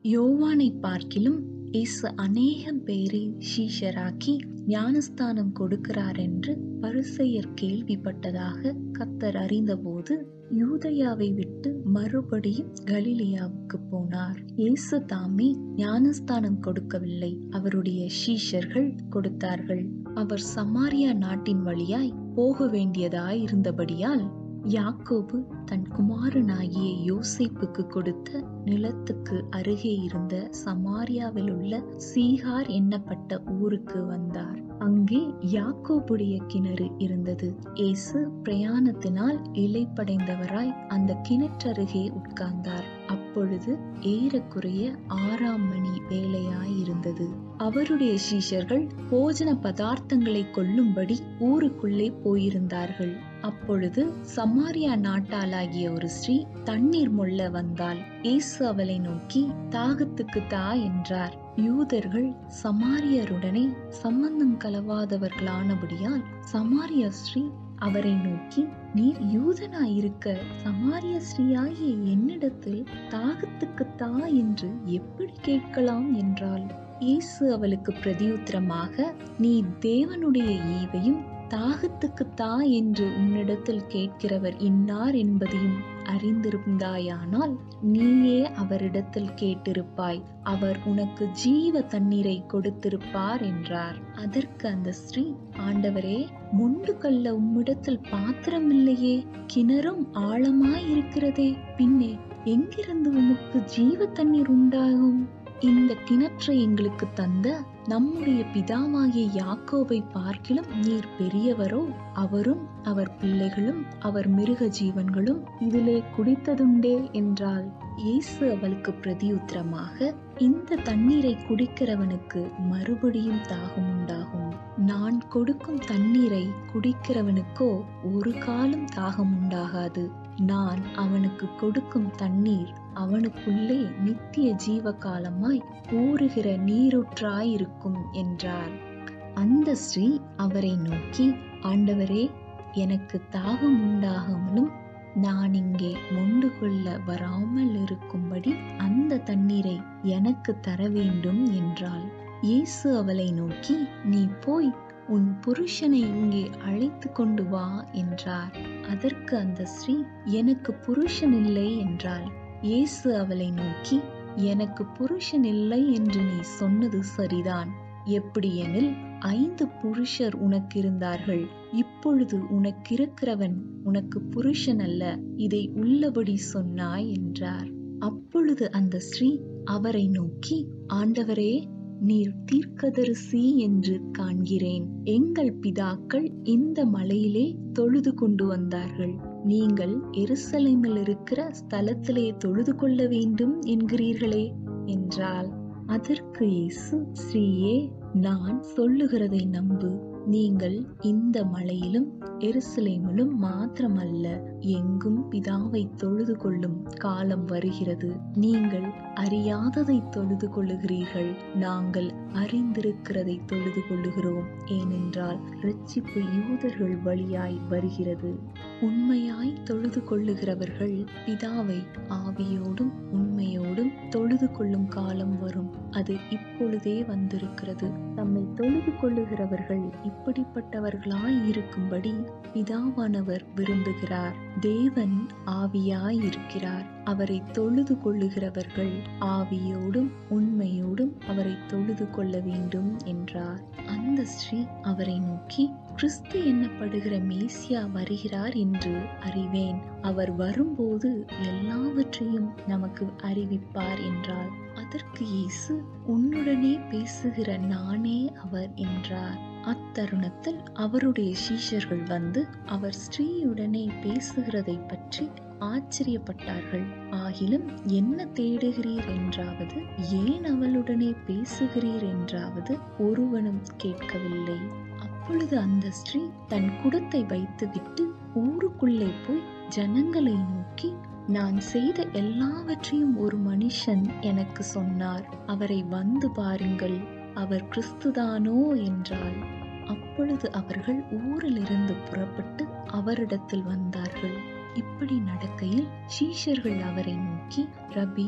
யோவானை பார்க்கிலும் இயேசு அநேகம் பேரை சீஷராக்கி ஞானஸ்தானம் கொடுக்கிறார் என்று பரிசெயர் கேள்விப்பட்டதாக கத்தர் அறிந்தபோது யூதயாவை விட்டு மறுபடியும் கலிலியாவுக்கு போனார் இயேசு தாமே ஞானஸ்தானம் கொடுக்கவில்லை அவருடைய சீஷர்கள் கொடுத்தார்கள் அவர் சமாரியா நாட்டின் வழியாய் போக வேண்டியதாய் இருந்தபடியால் யாக்கோபு தன் குமாரனாகிய யோசேப்புக்கு கொடுத்த நிலத்துக்கு அருகே இருந்த சமாரியாவில் உள்ள சீகார் எண்ணப்பட்ட ஊருக்கு வந்தார் அங்கே யாக்கோபுடைய கிணறு இருந்தது இயேசு பிரயாணத்தினால் இலைப்படைந்தவராய் அந்த கிணற்றருகே உட்கார்ந்தார் அப்பொழுது ஏறக்குறைய ஆறாம் மணி வேலையாயிருந்தது அவருடைய சீஷர்கள் போஜன பதார்த்தங்களை கொள்ளும்படி ஊருக்குள்ளே போயிருந்தார்கள் அப்பொழுது சமாரியா நாட்டாளாகிய ஒரு ஸ்ரீ தண்ணீர் மொள்ள வந்தாள் இயேசு அவளை நோக்கி தாகத்துக்கு தா என்றார் யூதர்கள் சமாரியருடனே சம்பந்தம் கலவாதவர்களானபடியால் சமாரிய ஸ்ரீ அவரை நோக்கி நீர் யூதனாயிருக்க சமாரிய ஸ்ரீயாகிய என்னிடத்தில் தாகத்துக்கு தா என்று எப்படி கேட்கலாம் என்றாள் இயேசு அவளுக்கு பிரதியுத்தரமாக நீ தேவனுடைய ஈவையும் தாகத்துக்கு தா என்று உன்னிடத்தில் கேட்கிறவர் இன்னார் என்பதையும் அறிந்திருந்தாயானால் நீயே அவரிடத்தில் கேட்டிருப்பாய் அவர் உனக்கு ஜீவ தண்ணீரை கொடுத்திருப்பார் என்றார் அதற்கு அந்த ஸ்ரீ ஆண்டவரே முண்டு கல்ல உம்மிடத்தில் பாத்திரம் இல்லையே கிணறும் ஆழமாயிருக்கிறதே பின்னே எங்கிருந்து உமக்கு ஜீவ தண்ணீர் உண்டாகும் இந்த கிணற்றை எங்களுக்கு தந்த நம்முடைய பிதாவாகிய யாக்கோவை பார்க்கிலும் நீர் பெரியவரோ அவரும் அவர் பிள்ளைகளும் அவர் மிருக ஜீவன்களும் இதிலே குடித்ததுண்டே என்றால் இயேசு அவளுக்கு பிரதியுத்தரமாக இந்த தண்ணீரை குடிக்கிறவனுக்கு மறுபடியும் தாகம் உண்டாகும் நான் கொடுக்கும் தண்ணீரை குடிக்கிறவனுக்கோ ஒரு காலம் தாகம் உண்டாகாது நான் அவனுக்கு கொடுக்கும் தண்ணீர் அவனுக்குள்ளே நித்திய ஜீவ காலமாய் ஊறுகிற நீரூற்றாயிருக்கும் என்றார் அந்த ஸ்ரீ அவரை நோக்கி ஆண்டவரே எனக்கு தாகம் உண்டாகாமலும் நான் இங்கே மொண்டு கொள்ள வராமல் இருக்கும்படி அந்த தண்ணீரை எனக்கு தர வேண்டும் என்றாள் இயேசு அவளை நோக்கி நீ போய் உன் புருஷனை இங்கே அழைத்து கொண்டு வா என்றார் அதற்கு அந்த ஸ்ரீ எனக்கு புருஷன் இல்லை என்றாள் இயேசு அவளை நோக்கி எனக்கு புருஷன் இல்லை என்று நீ சொன்னது சரிதான் எப்படியெனில் ஐந்து புருஷர் உனக்கு இருந்தார்கள் இப்பொழுது உனக்கிருக்கிறவன் உனக்கு புருஷன் அல்ல இதை உள்ளபடி சொன்னாய் என்றார் அப்பொழுது அந்த ஸ்ரீ அவரை நோக்கி ஆண்டவரே நீர் தீர்க்கதரிசி என்று காண்கிறேன் எங்கள் பிதாக்கள் இந்த மலையிலே தொழுது கொண்டு வந்தார்கள் நீங்கள் எருசலேமில் இருக்கிற ஸ்தலத்திலே தொழுது கொள்ள வேண்டும் என்கிறீர்களே என்றால் அதற்கு இயேசு ஸ்ரீயே நான் சொல்லுகிறதை நம்பு நீங்கள் இந்த மலையிலும் எருசலேமிலும் மாத்திரமல்ல எங்கும் பிதாவை தொழுது கொள்ளும் காலம் வருகிறது நீங்கள் அறியாததை தொழுது கொள்ளுகிறீர்கள் நாங்கள் அறிந்திருக்கிறதை தொழுது கொள்ளுகிறோம் ஏனென்றால் ரட்சிப்பு யூதர்கள் வழியாய் வருகிறது உண்மையாய் தொழுது கொள்ளுகிறவர்கள் பிதாவை ஆவியோடும் உண்மையோடும் தொழுது கொள்ளும் காலம் வரும் அது இப்பொழுதே வந்திருக்கிறது தம்மை தொழுது கொள்ளுகிறவர்கள் இப்படிப்பட்டவர்களாய் இருக்கும்படி பிதாவானவர் விரும்புகிறார் தேவன் ஆவியாய் இருக்கிறார் அவரை தொழுது கொள்ளுகிறவர்கள் ஆவியோடும் உண்மையோடும் அவரை தொழுது கொள்ள வேண்டும் என்றார் அந்த ஸ்ரீ அவரை நோக்கி கிறிஸ்து என்னப்படுகிற மேசியா வருகிறார் என்று அறிவேன் அவர் வரும்போது எல்லாவற்றையும் நமக்கு அறிவிப்பார் என்றார் அதற்கு இயேசு உன்னுடனே பேசுகிற நானே அவர் என்றார் அத்தருணத்தில் அவருடைய சீஷர்கள் வந்து அவர் ஸ்ரீயுடனே பேசுகிறதை பற்றி ஆச்சரியப்பட்டார்கள் ஆகிலும் என்ன தேடுகிறீர் என்றாவது ஏன் அவளுடனே பேசுகிறீர் என்றாவது ஒருவனும் கேட்கவில்லை அப்பொழுது அந்த ஸ்ரீ தன் குடத்தை வைத்துவிட்டு ஊருக்குள்ளே போய் ஜனங்களை நோக்கி நான் செய்த எல்லாவற்றையும் ஒரு மனுஷன் எனக்கு சொன்னார் அவரை வந்து பாருங்கள் அவர் கிறிஸ்துதானோ என்றால் அப்பொழுது அவர்கள் ஊரிலிருந்து புறப்பட்டு அவரிடத்தில் வந்தார்கள் இப்படி நடக்கையில் சீஷர்கள் அவரை நோக்கி ரபி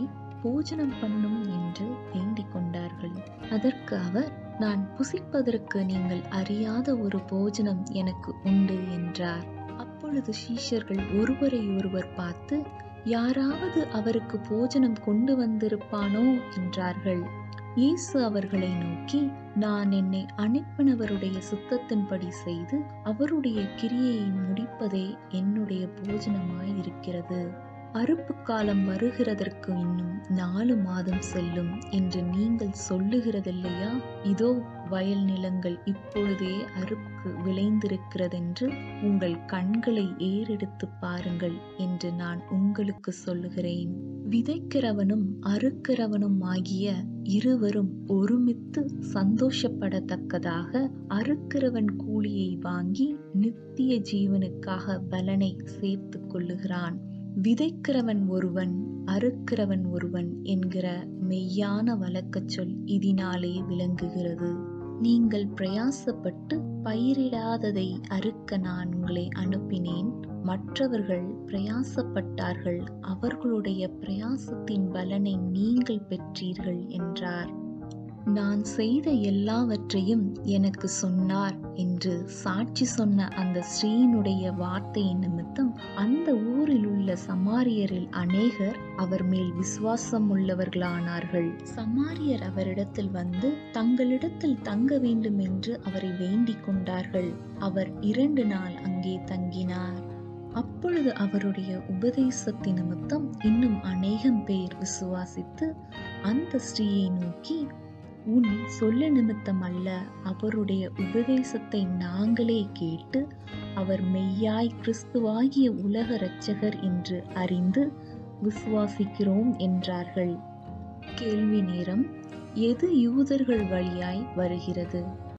போஜனம் பண்ணும் என்று வேண்டிக் கொண்டார்கள் அதற்கு அவர் நான் புசிப்பதற்கு நீங்கள் அறியாத ஒரு போஜனம் எனக்கு உண்டு என்றார் அப்பொழுது சீஷர்கள் ஒருவரை ஒருவர் பார்த்து யாராவது அவருக்கு போஜனம் கொண்டு வந்திருப்பானோ என்றார்கள் இயேசு அவர்களை நோக்கி நான் என்னை அனுப்பினவருடைய சுத்தத்தின்படி செய்து அவருடைய கிரியையை முடிப்பதே என்னுடைய போஜனமாய் இருக்கிறது அறுப்பு காலம் வருகிறதற்கு இன்னும் நாலு மாதம் செல்லும் என்று நீங்கள் சொல்லுகிறதில்லையா இதோ வயல் நிலங்கள் இப்பொழுதே அறுப்புக்கு விளைந்திருக்கிறதென்று உங்கள் கண்களை ஏறெடுத்து பாருங்கள் என்று நான் உங்களுக்கு சொல்லுகிறேன் விதைக்கிறவனும் அறுக்கிறவனும் ஆகிய இருவரும் ஒருமித்து சந்தோஷப்படத்தக்கதாக அறுக்கிறவன் கூலியை வாங்கி நித்திய ஜீவனுக்காக பலனை சேர்த்து கொள்ளுகிறான் விதைக்கிறவன் ஒருவன் அறுக்கிறவன் ஒருவன் என்கிற மெய்யான வழக்கச் சொல் இதனாலே விளங்குகிறது நீங்கள் பிரயாசப்பட்டு பயிரிடாததை அறுக்க நான் உங்களை அனுப்பினேன் மற்றவர்கள் பிரயாசப்பட்டார்கள் அவர்களுடைய பிரயாசத்தின் பலனை நீங்கள் பெற்றீர்கள் என்றார் நான் செய்த எல்லாவற்றையும் எனக்கு சொன்னார் என்று சாட்சி சொன்ன அந்த ஸ்ரீனுடைய வார்த்தையின் நிமித்தம் அந்த ஊரில் உள்ள சமாரியரில் அநேகர் அவர் மேல் விசுவாசம் உள்ளவர்களானார்கள் சமாரியர் அவரிடத்தில் வந்து தங்களிடத்தில் தங்க வேண்டும் என்று அவரை வேண்டிக் கொண்டார்கள் அவர் இரண்டு நாள் அங்கே தங்கினார் அப்பொழுது அவருடைய உபதேசத்தின் நிமித்தம் இன்னும் அநேகம் பேர் விசுவாசித்து அந்த ஸ்ரீயை நோக்கி உன் சொல்ல நிமித்தம் அல்ல அவருடைய உபதேசத்தை நாங்களே கேட்டு அவர் மெய்யாய் கிறிஸ்துவாகிய உலக இரட்சகர் என்று அறிந்து விசுவாசிக்கிறோம் என்றார்கள் கேள்வி நேரம் எது யூதர்கள் வழியாய் வருகிறது